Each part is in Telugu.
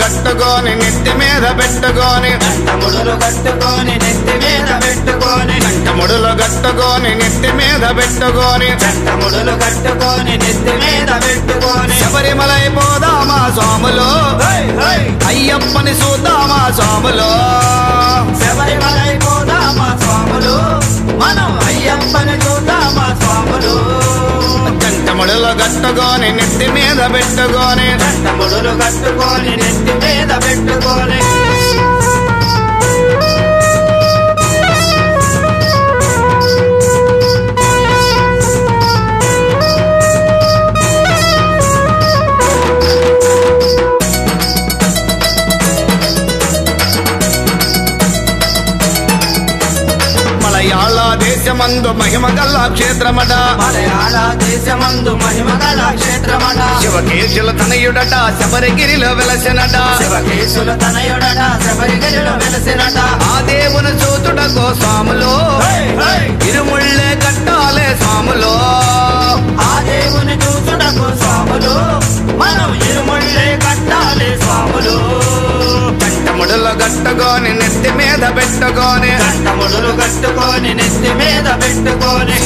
కట్టుకొని నెత్తి మీద పెట్టుకొని కంటముడులు కట్టుకొని నెత్తి మీద పెట్టుకొని కంటముడులు కట్టుకొని నెత్తి మీద పెట్టుకొని కంటముడులు కట్టుకొని నెత్తి మీద పెట్టుకొని శబరిమలై పోదామా స్వాములు హై, హై. అయ్యప్పని చూద్దామా స్వాములు శబరిమలై పోదామా స్వాములు మనం అయ్యప్పని చూద్దామా స్వాములు కంటముడులు కట్టుకొని నెత్తి మీద పెట్టుకొని కంటముడులు కట్టుకొని నెత్తి మీద పెట్టుకొని మలయాళ దేశమందు మహిమ గల్ల క్షేత్రమట మలయాళ దేశమందు మహిమ గల క్షేత్రమట శివకేశుల తనయుడట శబరిగిరిలో వెలసినట శివకేశుల తనయుడట శబరిగిరిలో వెలసినట ఆ దేవుని చూతుడకో స్వాములు హై, హై. ఇరుముళ్ళే కట్టాలే స్వాములు ఆ దేవుని చూచుటకు స్వాములు మనం ఇరుముళ్ళే కట్టాలి స్వాములు కంటముడులు కట్టుకొని నెత్తి మీద పెట్టుకొని కంటముడులు కట్టుకొని నెత్తి మీద పెట్టుకొని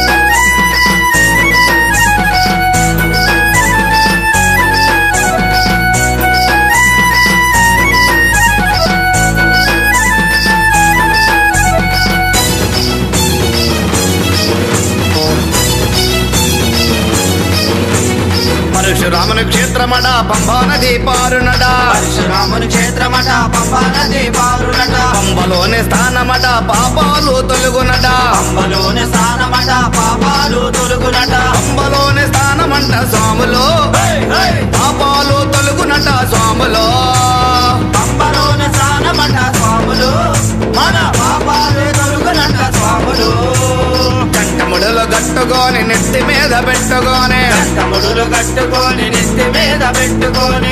పరశురాముని క్షేత్రమట పంబా నది పారునట పరశురాముని క్షేత్రమట పంపా నది పారునట పంబలోని స్థానమట పాపాలు తొలుగునట పంబలోని స్థానమట పాపాలు తొలుగునట పంబలోని స్థానమంట స్వాములు హై, హై. పాపాలు తొలుగునట స్వాములు పంబలోని స్థానమట స్వాములు మన పాపాలు తొలుగునట స్వాములు కంటముడులు కట్టుకొని నెత్తి మీద పెట్టుకొని కంటముడులు కట్టుకొని నెత్తి మీద పెట్టుకొని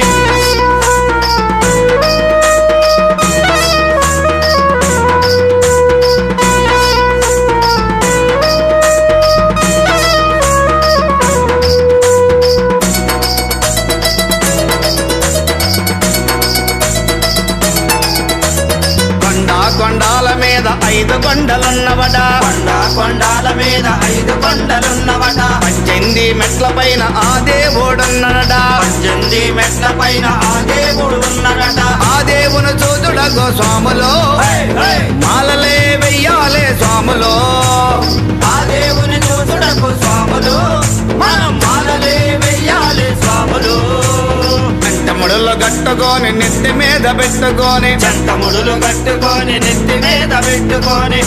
కొండ కొండాల మీద ఐదు కొండలున్నవట కొండ కొండాల మీద ఐదు కొండలున్నవట పద్దెనిమిది మెట్ల పైన ఆ దేవుడున్నట పద్దెనిమిది మెట్ల పైన ఆ దేవుడు ఉన్నడట ఆ దేవుని చూతుడకు స్వాములు హై, హై. మాలలే వెయ్యాలే స్వాములు ఆ దేవుని చూసుడకు స్వాములు మనం మాలలే వెయ్యాలి స్వాములు కంటముడులు కట్టుకొని నెత్తి మీద పెట్టుకొని చంటముడులు కట్టుకొని నెత్తి మీద పెట్టుకొని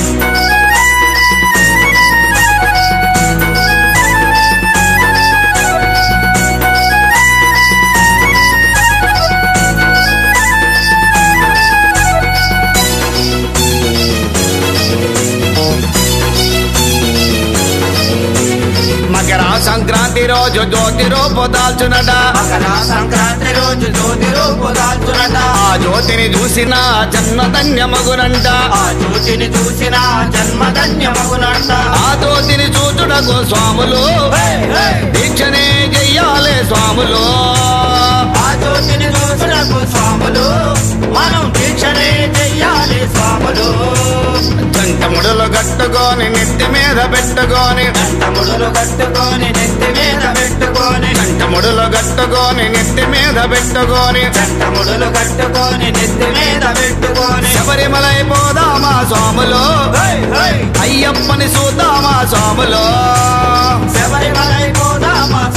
మకర సంక్రాంతి రోజు జ్యోతి రూపు దాల్చునట మకర సంక్రాంతి రోజు జ్యోతి రూపు దాల్చునట ఆ జ్యోతిని చూసిన జన్మధన్యమగునంట ఆ జ్యోతిని చూసిన జన్మధన్యమగునంట ఆ జ్యోతిని చూచుటకు స్వాములు హై, హై. దీక్షనే చెయ్యాలే స్వాములు ఆ జ్యోతిని చూసుడకు స్వాములు మనం దీక్షనే చెయ్యాలి స్వాములు జంటముడులు కట్టుకొని నెత్తి మీద పెట్టుకొని కంటముడులు కట్టుకొని నెత్తి మీద పెట్టుకొని కంటముడులు కట్టుకొని నెత్తి మీద పెట్టుకొని కంటముడులు కట్టుకొని నెత్తి మీద పెట్టుకొని శబరిమలై పోదామా స్వాములు హై, హై. అయ్యప్పని చూద్దామా స్వాములు శబరిమలై పోదామా